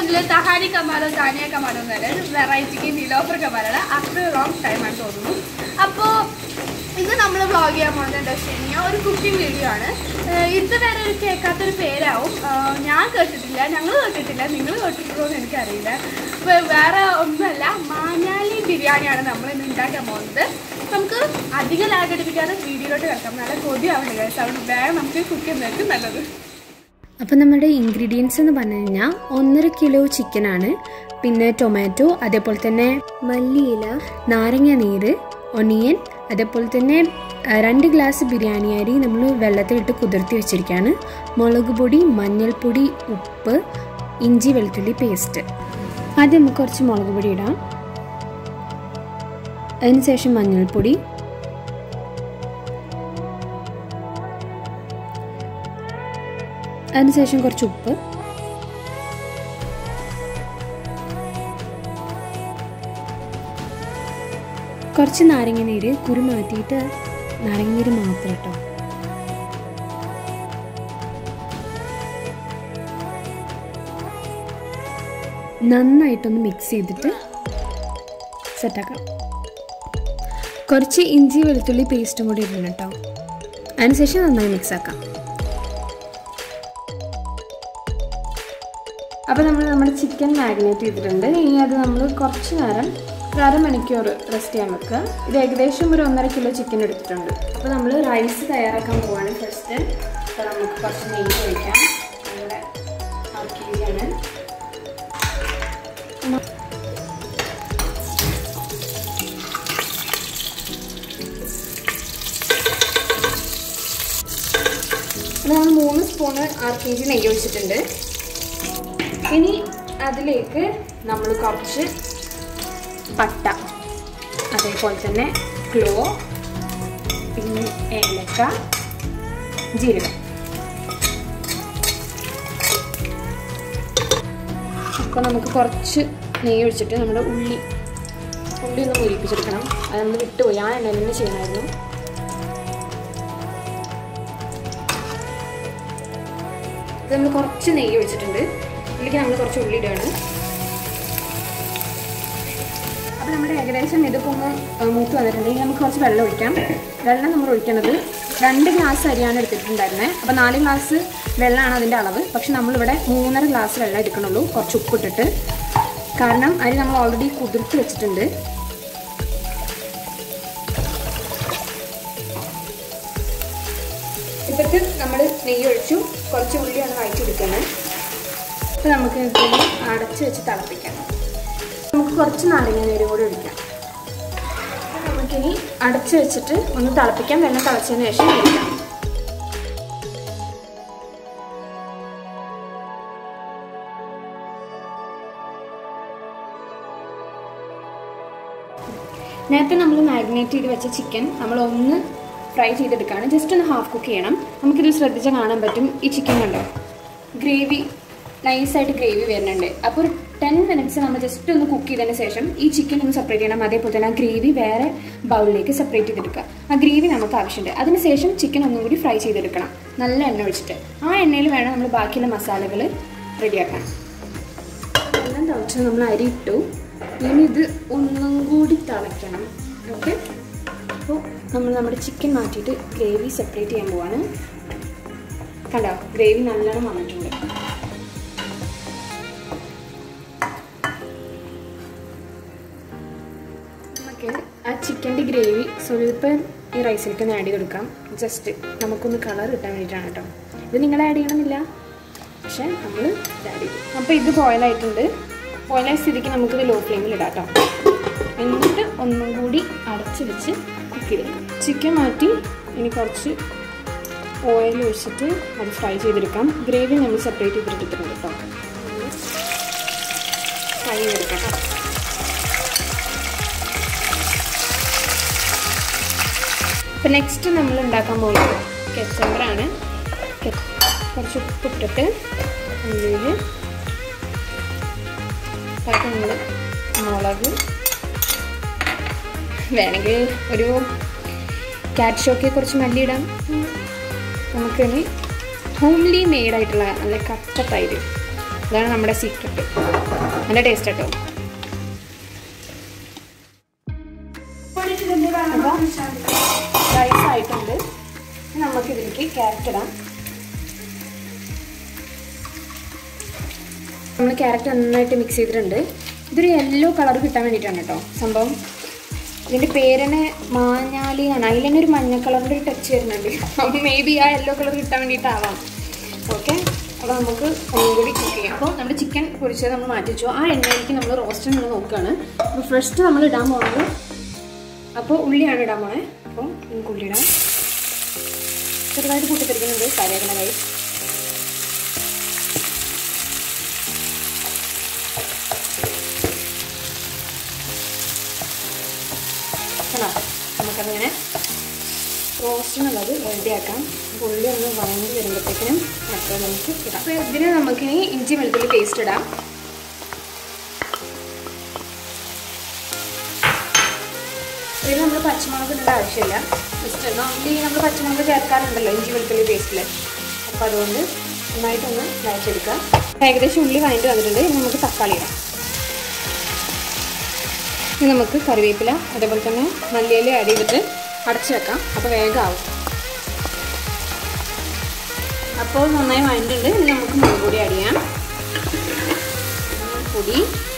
ഇതിൽ തഹാരി കമാലോ താനിയ കമാലോ എന്നല്ല വെറൈറ്റിക്ക് നിലോഫർ കമാലാണ് ആഫ്റ്റർ ലോങ് ടൈമാണ് തോന്നുന്നു അപ്പോൾ ഇന്ന് നമ്മൾ വ്ളോഗ് ചെയ്യാൻ പോകുന്നത് എന്താ വെച്ച് കഴിഞ്ഞാൽ ഒരു കുക്കിംഗ് വീഡിയോ ആണ് ഏഹ് ഇതുവരെ ഒരു കേൾക്കാത്തൊരു പേരാവും ഏഹ് ഞാൻ കേട്ടിട്ടില്ല ഞങ്ങൾ കേട്ടിട്ടില്ല നിങ്ങൾ കേട്ടിട്ടുണ്ടോ എന്ന് എനിക്കറിയില്ല അപ്പോൾ വേറെ ഒന്നുമല്ല മാഞ്ഞാലി ബിരിയാണിയാണ് നമ്മൾ ഇന്ന് ഉണ്ടാക്കാൻ പോകുന്നത് നമുക്ക് അധികം ലാഗ് അടിപ്പിക്കാതെ വീഡിയോയിലോട്ട് കിടക്കാം നല്ല കൊതിയാവുന്നുണ്ട് guys. അതുകൊണ്ട് വേഗം നമുക്ക് കുക്ക് ചെയ്യുന്നതായിരിക്കും നല്ലത് അപ്പോൾ നമ്മുടെ ഇൻഗ്രീഡിയൻസ് എന്ന് പറഞ്ഞു കഴിഞ്ഞാൽ ഒന്നര കിലോ ചിക്കനാണ് പിന്നെ ടൊമാറ്റോ അതേപോലെ തന്നെ മല്ലിയില നാരങ്ങ നീര് ഒണിയൻ അതേപോലെ തന്നെ ആ, രണ്ട് ഗ്ലാസ് ബിരിയാണി അരി നമ്മൾ വെള്ളത്തിലിട്ട് കുതിർത്തി വെച്ചിരിക്കുകയാണ് മുളക് പൊടി മഞ്ഞൾപ്പൊടി ഉപ്പ് ഇഞ്ചി വെളുത്തുള്ളി പേസ്റ്റ് ആദ്യം നമുക്ക് കുറച്ച് മുളക് പൊടി ഇടാം അതിനുശേഷം മഞ്ഞൾപ്പൊടി അതിനുശേഷം കുറച്ച് ഉപ്പ് കുറച്ച് നാരങ്ങ നീര് കുരു മാറ്റിയിട്ട് നാരങ്ങ നീര് മാത്രം കേട്ടോ നന്നായിട്ടൊന്ന് മിക്സ് ചെയ്തിട്ട് സെറ്റാക്കാം കുറച്ച് ഇഞ്ചി വെളുത്തുള്ളി പേസ്റ്റും കൂടി ഇടണം കേട്ടോ അതിനുശേഷം നന്നായി മിക്സ് ആക്കാം അപ്പോൾ നമ്മൾ നമ്മുടെ ചിക്കൻ മാഗ്നേറ്റ് ചെയ്തിട്ടുണ്ട് ഇനി അത് നമ്മൾ കുറച്ച് നേരം ഒരു അരമണിക്കൂർ റെസ്റ്റ് ചെയ്യാൻ വെക്കുക ഇത് ഏകദേശം ഒരു ഒന്നര കിലോ ചിക്കൻ എടുത്തിട്ടുണ്ട് അപ്പോൾ നമ്മൾ റൈസ് തയ്യാറാക്കാൻ പോവാണ് ഫസ്റ്റ് അപ്പോൾ നമുക്ക് കുറച്ച് നെയ്യ് ഒഴിക്കാം നമ്മുടെ ഹാഫ് കെ ജി ആണ് അപ്പോൾ നമ്മൾ മൂന്ന് സ്പൂണ് ആറ് കെ ജി നെയ്യ് ഒഴിച്ചിട്ടുണ്ട് ഇനി അതിലേക്ക് നമ്മൾ കുറച്ച് പട്ട അതേപോലെ തന്നെ ക്ലോ പിന്നെ ഏലക്ക ജീരകം അപ്പോൾ നമുക്ക് കുറച്ച് നെയ്യ് ഒഴിച്ചിട്ട് നമ്മുടെ ഉള്ളി ഉള്ളി ഒന്ന് മുരിപ്പിച്ചെടുക്കണം അത് നമ്മൾ വിട്ടുപോയി ആ എണ്ണയിൽ തന്നെ ചെയ്യണമായിരുന്നു ഇത് നമ്മൾ കുറച്ച് നെയ്യ് ഒഴിച്ചിട്ടുണ്ട് ഇതിലേക്ക് നമ്മൾ കുറച്ച് ഉള്ളി ഇടുകയാണ് അപ്പോൾ നമ്മുടെ ഏകദേശം ഇതിപ്പോൾ ഒന്ന് മൂത്ത് വന്നിട്ടുണ്ടെങ്കിൽ നമുക്ക് കുറച്ച് വെള്ളം ഒഴിക്കാം വെള്ളം നമ്മൾ ഒഴിക്കണത് രണ്ട് ഗ്ലാസ് അരിയാണ് എടുത്തിട്ടുണ്ടായിരുന്നത് അപ്പോൾ നാല് ഗ്ലാസ് വെള്ളമാണ് അതിൻ്റെ അളവ് പക്ഷെ നമ്മളിവിടെ മൂന്നര ഗ്ലാസ് വെള്ളം എടുക്കണുള്ളൂ കുറച്ച് ഉപ്പിട്ടിട്ട് കാരണം അരി നമ്മൾ ഓൾറെഡി കുതിർത്ത് വെച്ചിട്ടുണ്ട് ഇപ്പോഴത്തെ നമ്മൾ നെയ്യ് ഒഴിച്ചു കുറച്ച് ഉള്ളിയാണ് വഴറ്റിയെടുക്കുന്നത് അപ്പോൾ നമുക്ക് ഇതിനെ അടച്ച് വെച്ച് തിളപ്പിക്കാം നമുക്ക് കുറച്ച് നാരങ്ങ നീരും കൂടി ഒഴിക്കാം അപ്പോൾ നമുക്കിനി അടച്ച് വെച്ചിട്ട് ഒന്ന് തിളപ്പിക്കാം വെള്ളം തിളച്ചതിന് ശേഷം കഴിക്കാം നേരത്തെ നമ്മൾ മാഗ്നേറ്റ് ചെയ്ത് വെച്ച ചിക്കൻ നമ്മൾ ഒന്ന് ഫ്രൈ ചെയ്തെടുക്കുകയാണ് ജസ്റ്റ് ഒന്ന് ഹാഫ് കുക്ക് ചെയ്യണം നമുക്കിത് ശ്രദ്ധിച്ചാൽ കാണാൻ പറ്റും ഈ ചിക്കൻ കണ്ടോ ഗ്രേവി നൈസായിട്ട് ഗ്രേവി വരുന്നുണ്ട് അപ്പോൾ ഒരു ടെൻ മിനിറ്റ്സ് നമ്മൾ ജസ്റ്റ് ഒന്ന് കുക്ക് ചെയ്തതിന് ശേഷം ഈ ചിക്കൻ ഒന്ന് സെപ്പറേറ്റ് ചെയ്യണം അതേപോലെ തന്നെ ആ ഗ്രേവി വേറെ ബൗളിലേക്ക് സെപ്പറേറ്റ് ചെയ്തെടുക്കുക ആ ഗ്രേവി നമുക്ക് ആവശ്യമുണ്ട് അതിനുശേഷം ചിക്കൻ ഒന്നും കൂടി ഫ്രൈ ചെയ്തെടുക്കണം നല്ല എണ്ണ ഒഴിച്ചിട്ട് ആ എണ്ണയിൽ വേണം നമ്മൾ ബാക്കിയുള്ള മസാലകൾ റെഡിയാക്കാൻ എല്ലാം തിളച്ച് നമ്മൾ അരി ഇട്ടു ഇനി ഇത് ഒന്നും കൂടി തിളയ്ക്കണം ഓക്കെ അപ്പോൾ നമ്മൾ നമ്മുടെ ചിക്കൻ മാറ്റിയിട്ട് ഗ്രേവി സെപ്പറേറ്റ് ചെയ്യാൻ പോവാണ് കണ്ടോ ഗ്രേവി നല്ലോണം വന്നിട്ടുണ്ട് നമുക്ക് ആ ചിക്കൻ്റെ ഗ്രേവി സ്വല്പം ഈ റൈസിലേക്ക് ഒന്ന് ആഡ് ചെയ്ത് കൊടുക്കാം ജസ്റ്റ് നമുക്കൊന്ന് കളർ കിട്ടാൻ വേണ്ടിയിട്ടാണ് കേട്ടോ ഇത് നിങ്ങൾ ആഡ് ചെയ്യണമെന്നില്ല പക്ഷേ നമ്മൾ ഇത് ആഡ് ചെയ്തു അപ്പോൾ ഇത് ബോയിലായിട്ടുണ്ട് ബോയിലായ സ്ഥിതിക്ക് നമുക്കിത് ലോ ഫ്ലെയിമിൽ ഇടാം കേട്ടോ എന്നിട്ട് ഒന്നും കൂടി അടച്ച് വെച്ച് കുക്ക് ചെയ്തെടുക്കാം ചിക്കൻ മാറ്റി ഇനി കുറച്ച് ഓയിൽ ഒഴിച്ചിട്ട് അത് ഫ്രൈ ചെയ്തെടുക്കാം ഗ്രേവി നമ്മൾ സെപ്പറേറ്റ് ചെയ്തെടുത്തിട്ടുണ്ട് കേട്ടോ ഫ്രൈ ചെയ്തെടുക്കാം കേട്ടോ അപ്പം നെക്സ്റ്റ് നമ്മൾ ഉണ്ടാക്കാൻ പോകുന്നത് കെച്ചമ്പറാണ് കുറച്ച് ഉപ്പിട്ടിട്ട് ഉള്ളിൽ നമ്മൾ മുളക് വേണമെങ്കിൽ ഒരു ക്യാറ്റ് ഷോക്ക് കുറച്ച് മല്ലി ഇടാം നമുക്കിനി ഹോംലി മെയ്ഡായിട്ടുള്ള നല്ല കട്ട തൈര് ഇതാണ് നമ്മുടെ സീക്രട്ട് നല്ല ടേസ്റ്റ് കേട്ടോ റൈസ് ആയിട്ടുണ്ട് ഇനി നമുക്ക് ഇതിലേക്ക് ക്യാരറ്റ് ഇടാം നമ്മൾ ക്യാരറ്റ് നന്നായിട്ട് മിക്സ് ചെയ്തിട്ടുണ്ട് ഇതൊരു യെല്ലോ കളർ കിട്ടാൻ വേണ്ടിയിട്ടാണ് കേട്ടോ സംഭവം ഇതിൻ്റെ പേരനെ മാഞ്ഞാലി ആണ് അതിൽ തന്നെ ഒരു മഞ്ഞ കളറിൻ്റെ ഒരു ടച്ച് വരുന്നുണ്ട് അപ്പം മേ ബി ആ യെല്ലോ കളർ കിട്ടാൻ വേണ്ടിയിട്ടാവാം ഓക്കെ അപ്പോൾ നമുക്ക് ഒന്നും കൂടി കുക്ക് ചെയ്യാം അപ്പോൾ നമ്മുടെ ചിക്കൻ പൊരിച്ചത് നമ്മൾ മാറ്റി വെച്ചു ആ എണ്ണയിലേക്ക് നമ്മൾ റോസ്റ്റ് നമ്മൾ നോക്കുകയാണ് അപ്പോൾ ഫസ്റ്റ് നമ്മൾ ഇടാൻ പോകുന്നത് അപ്പോൾ ഉള്ളിയാണ് ഇടാൻ പോണേ അപ്പോൾ നമുക്ക് ഉള്ളി ഇടാം ചെറുതായിട്ട് കൂട്ടിത്തെറിക്കുന്നുണ്ട് കാര്യമാക്കണ കൈ കണ്ടോ നമുക്കതിങ്ങനെ റോസ്റ്റിനുള്ളത് റെഡിയാക്കാം ഉള്ളി ഒന്ന് വഴങ്ങി വരുമ്പോഴത്തേക്കിനും മറ്റേ നമുക്ക് ഇടാം അപ്പോൾ ഇതിന് നമുക്കിനി ഇഞ്ചി വെളുത്തുള്ളി പേസ്റ്റ് ഇടാം ഇതിൽ നമ്മൾ പച്ചമുളക് ഇടേണ്ട ആവശ്യമില്ല ജസ്റ്റ് നോർമലി നമ്മൾ പച്ചമുളക് ചേർക്കാറുണ്ടല്ലോ ഇഞ്ചി വെളുത്തുള്ളി പേസ്റ്റിൽ അപ്പോൾ അതുകൊണ്ട് നന്നായിട്ടൊന്ന് വഴച്ചെടുക്കുക ഏകദേശം ഉള്ളി വഴണ്ടി വന്നിട്ടുണ്ട് ഇനി നമുക്ക് തക്കാളി ഇടാം ഇനി നമുക്ക് കറിവേപ്പില അതേപോലെ തന്നെ മല്ലിയില ആഡ് ചെയ്തിട്ട് അടച്ചു വെക്കാം അപ്പോൾ വേഗം ആവും അപ്പോൾ നന്നായി വഴണ്ടിട്ടുണ്ട് ഇനി നമുക്ക് മുളക് പൊടി ആഡ് ചെയ്യാം പൊടി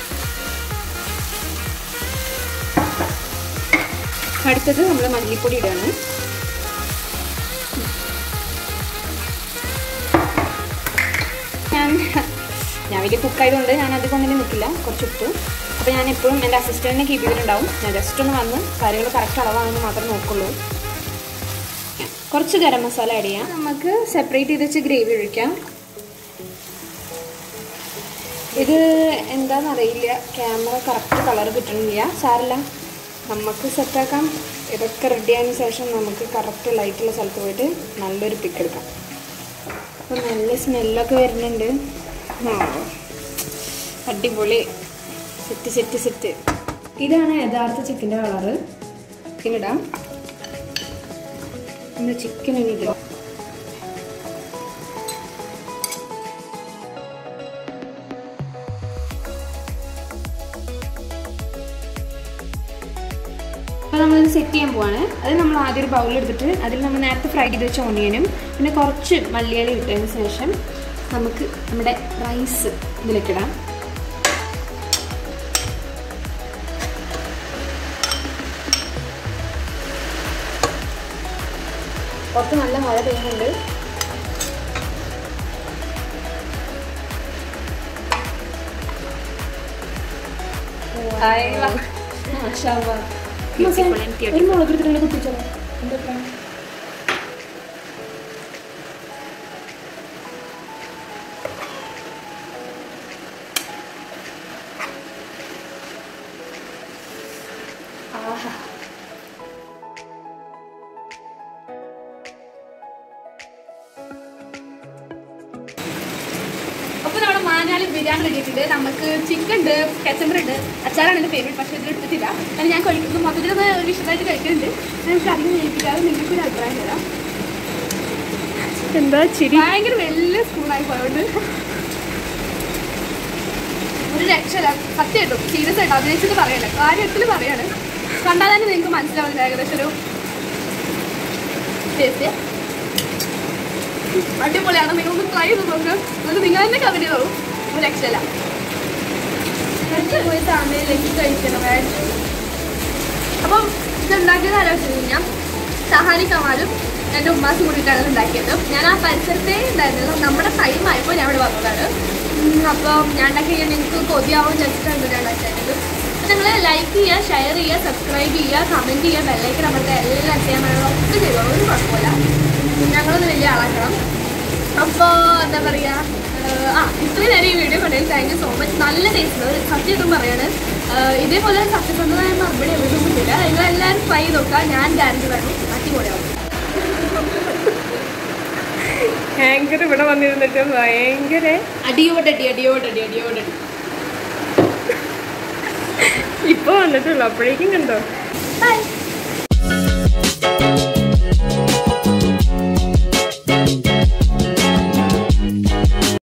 അടുത്തത് നമ്മൾ മല്ലിപ്പൊടി ഇടുകയാണ് ഞാൻ ഞാൻ വലിയ കുക്കായതുകൊണ്ട് ഞാൻ അതുകൊണ്ട് തന്നെ നിൽക്കില്ല കുറച്ച് ഇട്ടു അപ്പോൾ ഞാൻ എപ്പോഴും എൻ്റെ അസിസ്റ്റൻറ്റിനെ കീപ്പ് ചെയ്തിട്ടുണ്ടാവും ഞാൻ ജസ്റ്റ് ഒന്ന് വന്ന് കാര്യങ്ങൾ കറക്റ്റ് അളവാണെന്ന് മാത്രമേ നോക്കുള്ളൂ കുറച്ച് ഗരം മസാല ആഡ് ചെയ്യാം നമുക്ക് സെപ്പറേറ്റ് ചെയ്ത് വെച്ച് ഗ്രേവി ഒഴിക്കാം ഇത് എന്താണെന്നറിയില്ല ക്യാമറ കറക്റ്റ് കളർ കിട്ടണില്ല സാരല്ല നമുക്ക് സെറ്റാക്കാം ഇതൊക്കെ റെഡി ആയതിനു ശേഷം നമുക്ക് കറക്റ്റ് ലൈറ്റുള്ള സ്ഥലത്ത് പോയിട്ട് നല്ലൊരു പിക്ക് എടുക്കാം അപ്പോൾ നല്ല സ്മെല്ലൊക്കെ വരുന്നുണ്ട് ആ അടിപൊളി സെറ്റ് സെറ്റ് സെറ്റ് ഇതാണ് യഥാർത്ഥ ചിക്കൻ്റെ കളറ് ചിക്കനിടാം നമ്മുടെ ചിക്കൻ ഇടാം അപ്പോൾ നമ്മളിത് സെറ്റ് ചെയ്യാൻ പോവാണ് അത് നമ്മൾ ആദ്യം ഒരു ബൗൾ എടുത്തിട്ട് അതിൽ നമ്മൾ നേരത്തെ ഫ്രൈ ചെയ്ത് വെച്ച ഓണിയനും പിന്നെ കുറച്ച് മല്ലിയില ഇട്ടതിന് ശേഷം നമുക്ക് നമ്മുടെ റൈസ് ഇതിലേക്കിടാം പുറത്ത് നല്ല മഴ പെയ്യുന്നുണ്ട് മാഷാ അല്ലാ. ഒരു മുളക് എടുത്തിട്ടുണ്ട് കുട്ടിച്ചോ എന്താ ആഹാ അപ്പൊ നമ്മുടെ മാനാലി ബിരിയാണി റെഡിയിട്ടുണ്ട് നമുക്ക് ചിക്കൻ ഉണ്ട് കച്ചമ്പർ ഉണ്ട് അച്ചാറാണ് എൻ്റെ ഫേവറേറ്റ് പക്ഷേ ഇതിൽ എടുത്തിട്ടില്ല അത് ഞാൻ കഴിക്കുന്നത് മൊത്തത്തിലൊന്ന് വിശദമായിട്ട് കഴിക്കുന്നുണ്ട് ഞാൻ അധികം കഴിപ്പിക്കാതെ നിങ്ങൾക്ക് ഒരു അഭിപ്രായം തരാം എന്താ ചിരി ഭയങ്കര വലിയ സ്പൂണായി പോയോണ്ട് ഒരു രക്ഷയില്ല സത്യമായിട്ടും സീരിയസ് ആയിട്ട് അഭിനയിച്ചിട്ട് പറയല്ല കാര്യത്തിൽ പറയാണ് കണ്ടാൽ തന്നെ നിങ്ങൾക്ക് മനസ്സിലാവുന്നത് ഏകദേശം ഒരു ടേസ്റ്റ് അടിപൊളിയാണ് നിങ്ങൾ ഒന്ന് ട്രൈ ചെയ്ത് നോക്ക് എന്നിട്ട് നിങ്ങൾ തന്നെ കമന്റ് ചെയ്തോളൂ ഒരു രക്ഷയില്ല പോയി താമരയിലേക്ക് കഴിക്കണം അപ്പം ഇത് ഉണ്ടാക്കിയത് ആരാ വെച്ച് കഴിഞ്ഞാൽ സഹാനി കമാലും എൻ്റെ ഉമ്മാസും കൂടിയിട്ടാണ് ഇത് ഉണ്ടാക്കിയത് ഞാൻ ആ പരിസരത്തേ ഉണ്ടായിരുന്നില്ല നമ്മുടെ ടൈം ആയപ്പോൾ ഞാൻ ഇവിടെ വന്നതാണ് ഉം, അപ്പം ഞാൻ ഉണ്ടാക്കി കഴിഞ്ഞാൽ നിങ്ങൾക്ക് കൊതിയാവും വെച്ചിട്ടാണ് ഞാൻ ഉണ്ടാക്കിയത് നിങ്ങൾ ലൈക്ക് ചെയ്യുക ഷെയർ ചെയ്യുക സബ്സ്ക്രൈബ് ചെയ്യുക കമൻറ്റ് ചെയ്യുക ബെല്ലൈക്കൻ നമ്മുടെ എല്ലാം ചെയ്യാൻ വേണം ഒക്കെ ചെയ്തോളൂ ഒരു കുഴപ്പമില്ല ഞങ്ങളൊന്ന് വലിയ ആളാക്കണം അപ്പോൾ എന്താ പറയുക ആ ഇത്രയും നേരം ഈ വീഡിയോ കണ്ടതിൽ താങ്ക് യു സോ മച്ച് നല്ല ടേസ്റ്റ് ഒരു സത്യം പറയാണ് ആഹ് ഇതേപോലെ സത്യസന്ധമായ മറുപടി എവിടെയും കിട്ടില്ല നിങ്ങളെല്ലാവരും ട്രൈ ചെയ്ത് നോക്കുക ഞാൻ ഗ്യാരണ്ടി പറഞ്ഞു അടിപൊളിയാവും ആങ്കർ ഇവിടെ വന്നിരുന്നിട്ട് ഭയങ്കര അടിയോടടി അടിയോടടി അടിയോടടി ഇപ്പൊ വന്നിട്ടുള്ളൂ അപ്പോഴേക്കും കണ്ടോ ബൈ